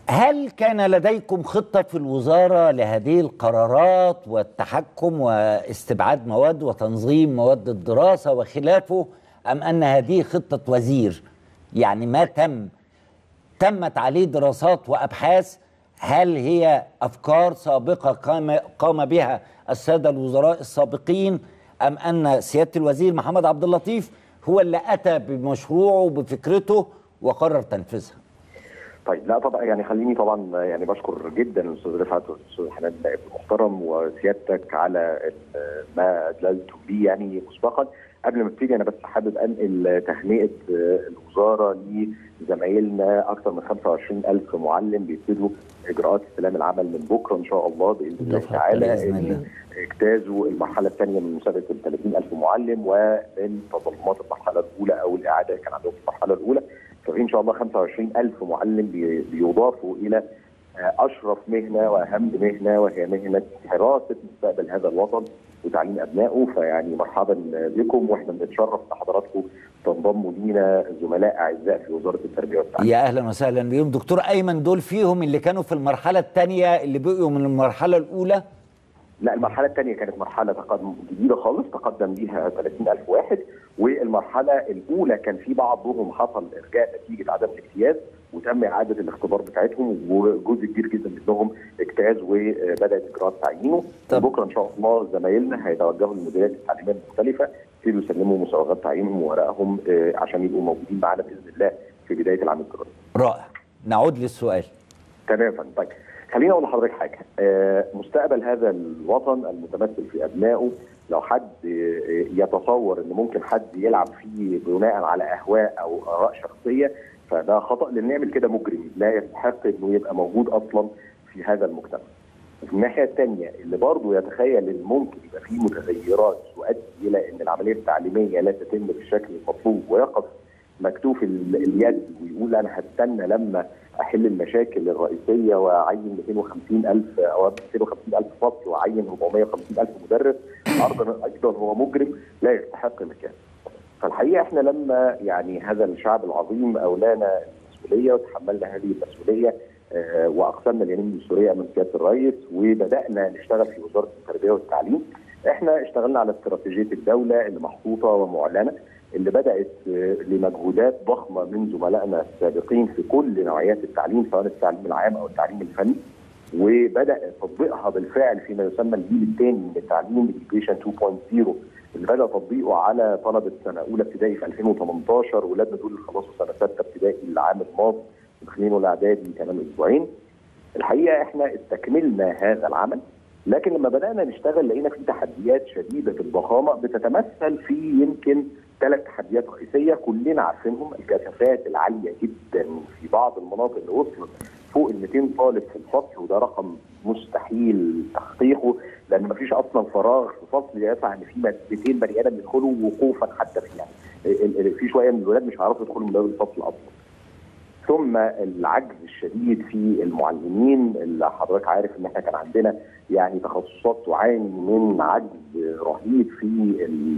هل كان لديكم خطة في الوزارة لهذه القرارات والتحكم واستبعاد مواد وتنظيم مواد الدراسة وخلافه أم أن هذه خطة وزير يعني ما تم تمت عليه دراسات وأبحاث هل هي أفكار سابقة قام, قام بها السادة الوزراء السابقين أم أن سيادة الوزير محمد عبد اللطيف هو اللي أتى بمشروعه بفكرته وقرر تنفيذها طيب لا طبعا يعني خليني طبعا يعني بشكر جدا الاستاذ رفعت والاستاذ حنان النائب المحترم وسيادتك على ما ادللتم بيه يعني مسبقا قبل ما ابتدي انا بس حابب انقل تهنئه الوزاره لزمايلنا اكثر من 25000 معلم بيبتدوا اجراءات استلام العمل من بكره ان شاء الله باذن الله تعالى اجتازوا المرحله الثانيه من مسابقه ال 30000 معلم ومن تظلمات المرحله الاولى او الاعاده كان عندهم في المرحله الاولى ففي ان شاء الله 25000 معلم بيضافوا الى اشرف مهنه واهم مهنه وهي مهنه حراسه مستقبل هذا الوطن وتعليم ابنائه فيعني مرحبا بكم واحنا بنتشرف بحضراتكم تنضموا لينا زملاء اعزاء في وزاره التربيه والتعليم. يا اهلا وسهلا بيهم دكتور ايمن دول فيهم اللي كانوا في المرحله الثانيه اللي بقوا من المرحله الاولى؟ لا المرحله الثانيه كانت مرحله تقدم جديده خالص تقدم بيها 30000 واحد والمرحله الاولى كان في بعضهم حصل ارجاء نتيجه عدم الاجتياز وتم اعاده الاختبار بتاعتهم وجزء كبير جدا منهم اجتاز وبدات اجراءات تعيينه بكره ان شاء الله زمايلنا هيتوجهوا للمديريات التعليميه المختلفه يبتدوا يسلموا مسوغات تعيينهم وورقهم عشان يبقوا موجودين معانا باذن الله في بدايه العام الدراسي. رائع. نعود للسؤال. تمام طيب خليني اقول لحضرتك حاجه مستقبل هذا الوطن المتمثل في ابنائه لو حد يتصور ان ممكن حد يلعب فيه بناء على اهواء او اراء شخصيه فده خطا لان يعمل كده مجرم لا يستحق انه يبقى موجود اصلا في هذا المجتمع. في الناحيه الثانيه اللي برضه يتخيل ان ممكن يبقى في متغيرات تؤدي الى ان العمليه التعليميه لا تتم بالشكل المطلوب ويقف مكتوف اليد ويقول انا هستنى لما احل المشاكل الرئيسيه واعين 250000 او 250000 فصل واعين 450000 مدرس ارضا ايضا هو مجرم لا يستحق مكانه. فالحقيقه احنا لما يعني هذا الشعب العظيم اولانا المسؤوليه وتحملنا هذه المسؤوليه آه واقسمنا اليمين الدستوريه امام سياده الرئيس وبدانا نشتغل في وزاره التربيه والتعليم احنا اشتغلنا على استراتيجيه الدوله اللي محطوطه ومعلنه اللي بدات لمجهودات ضخمه من زملائنا السابقين في كل نوعيات التعليم سواء التعليم العام او التعليم الفني وبدا تطبيقها بالفعل فيما يسمى الجيل الثاني من التعليم education 2.0 اللي بدا تطبيقه على طلبه سنه اولى ابتدائي في 2018 ولادنا دول اللي خلصوا سنه سته ابتدائي العام الماضي داخلين الاعدادي كمان اسبوعين. الحقيقه احنا استكملنا هذا العمل لكن لما بدانا نشتغل لقينا في تحديات شديده الضخامه بتتمثل في يمكن ثلاث تحديات رئيسيه كلنا عارفينهم الكثافات العاليه جدا في بعض المناطق اللي وصلت فوق ال 200 طالب في الفصل وده رقم مستحيل تحقيقه لان ما فيش اصلا فراغ في فصل يسع ان في 200 بني ادم يدخلوا وقوفا حتى فيه يعني في شويه من الولاد مش هيعرفوا يدخلوا من باب الفصل اصلا. ثم العجز الشديد في المعلمين اللي حضرتك عارف ان احنا كان عندنا يعني تخصصات تعاني من عجز رهيب في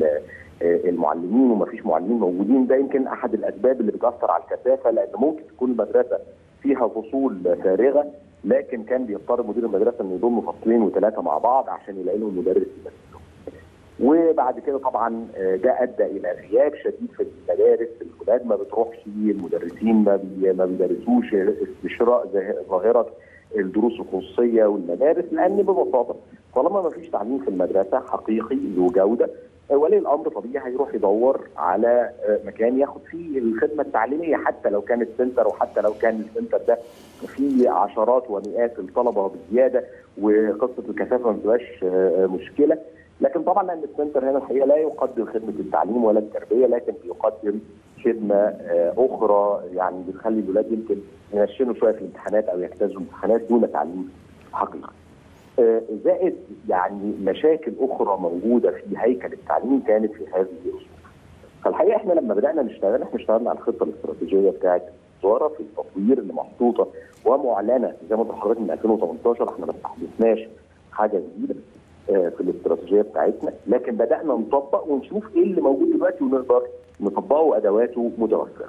المعلمين ومفيش معلمين موجودين ده يمكن احد الاسباب اللي بتاثر على الكثافه لان ممكن تكون المدرسه فيها فصول فارغه لكن كان بيضطر مدير المدرسه انه يضم فصلين وثلاثه مع بعض عشان يلاقي لهم مدرس يمثلهم. وبعد كده طبعا ده ادى الى غياب شديد في المدارس، الولاد ما بتروحش، المدرسين ما بي ما بيدرسوش استشراء ظاهره الدروس الخصوصيه والمدارس لان ببساطه طالما ما فيش تعليم في المدرسه حقيقي ذو جوده ولي الامر طبيعي هيروح يدور على مكان ياخد فيه الخدمه التعليميه حتى لو كان السنتر وحتى لو كان السنتر ده فيه عشرات ومئات الطلبه بزياده وقصه الكثافه ما بتبقاش مشكله لكن طبعا لان السنتر هنا الحقيقه لا يقدم خدمه التعليم ولا التربيه لكن بيقدم خدمه اخرى يعني بتخلي الولاد يمكن ينشنوا شويه في الامتحانات او يجتازوا الامتحانات دون تعليم حقيقي. زائد يعني مشاكل اخرى موجوده في هيكل التعليم كانت في هذه الظروف. فالحقيقه احنا لما بدانا نشتغل احنا اشتغلنا على الخطه الاستراتيجيه بتاعت الوزاره في التطوير اللي محطوطه ومعلنه زي ما قلت لحضرتك من 2018 احنا ما استحدثناش حاجه جديده في الاستراتيجيه بتاعتنا لكن بدانا نطبق ونشوف ايه اللي موجود دلوقتي ونقدر نطبقه وادواته متوفره.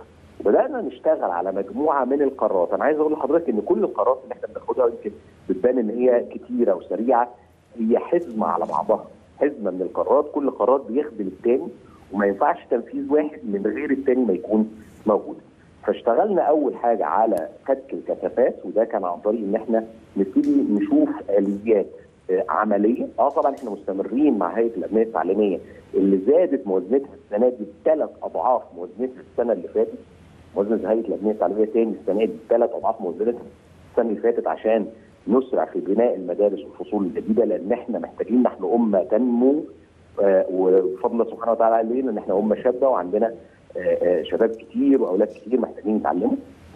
وبدانا نشتغل على مجموعه من القرارات انا عايز اقول لحضرتك ان كل القرارات اللي احنا بناخدها يمكن بتبان ان هي كتيره وسريعه هي حزمه على بعضها حزمه من القرارات كل قرار بيخدم الثاني وما ينفعش تنفيذ واحد من غير الثاني ما يكون موجود فاشتغلنا اول حاجه على فك الكثافات وده كان عن طريق ان احنا نبتدي نشوف اليات آه، عمليه اه طبعا احنا مستمرين مع هيئه الابنيه التعليميه اللي زادت موازنتها السنه دي ثلاث اضعاف موازنتها السنه اللي فاتت موازنه هيئه الابنيه التعليميه تاني السنه دي ثلاث اضعاف موازنتها السنه اللي فاتت عشان نسرع في بناء المدارس والفصول الجديده لان احنا محتاجين نحن امه تنمو آه، وبفضل الله سبحانه وتعالى علينا ان احنا امه شابه وعندنا آه، آه، شباب كتير واولاد كتير محتاجين يتعلموا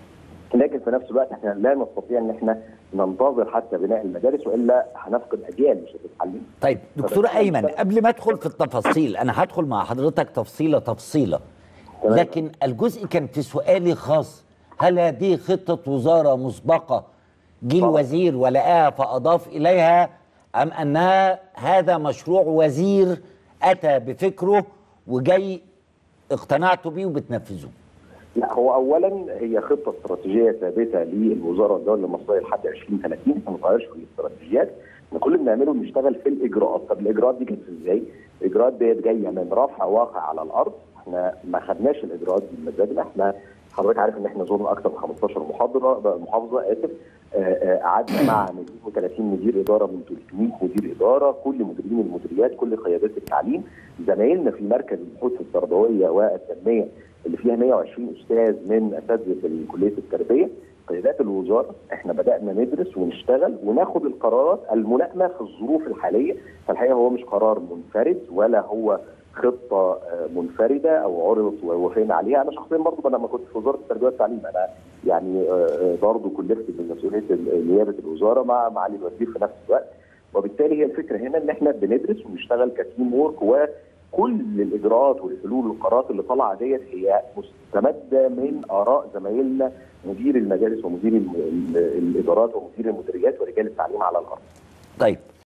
لكن في نفس الوقت احنا لا نستطيع ان احنا ننتظر حتى بناء المدارس والا هنفقد اجيال مش هتتعلم طيب دكتور فبالتالي- ايمن قبل ما ادخل في التفاصيل انا هدخل مع حضرتك تفصيله تفصيله تمام. لكن الجزء كان في سؤالي خاص هل هذه خطه وزاره مسبقه جه طبعا. الوزير ولقاها فاضاف اليها ام انها هذا مشروع وزير اتى بفكره وجاي اقتنعتوا بيه وبتنفذوه لا هو اولا هي خطه استراتيجيه ثابته للوزاره الدوليه المصريه لحد 2030 احنا ما بنغيرش في الاستراتيجيات احنا كل اللي بنعمله بنشتغل في الاجراءات طب الاجراءات دي جت ازاي؟ الاجراءات ديت جايه من رفع واقع على الارض احنا ما خدناش الاجراءات دي بمزاجنا احنا حضرتك عارف ان احنا زرنا اكثر من 15 محاضره محافظه اسف آه، آه، قعدنا مع 230 مدير اداره من 300 مدير اداره كل مديرين المديريات كل قيادات التعليم زمايلنا في مركز البحوث التربويه والتنميه اللي فيها 120 استاذ من اساتذه كليه التربيه قيادات الوزاره احنا بدانا ندرس ونشتغل وناخد القرارات الملائمه في الظروف الحاليه فالحقيقه هو مش قرار منفرد ولا هو خطه آه، منفرده او عرضت ووافقنا عليها انا شخصيا برضه لما كنت في وزاره التربيه والتعليم انا يعني آه، برضه كلفت بمسؤوليه ال- نيابه الوزاره مع معالي الوزير في نفس الوقت وبالتالي هي الفكره هنا ان احنا بندرس ونشتغل كتيم وورك وكل الاجراءات والحلول والقرارات اللي طالعه ديت هي مستمده من اراء زمايلنا مدير المدارس ومدير الم- ال- الادارات ومدير المديريات ورجال التعليم على الارض. طيب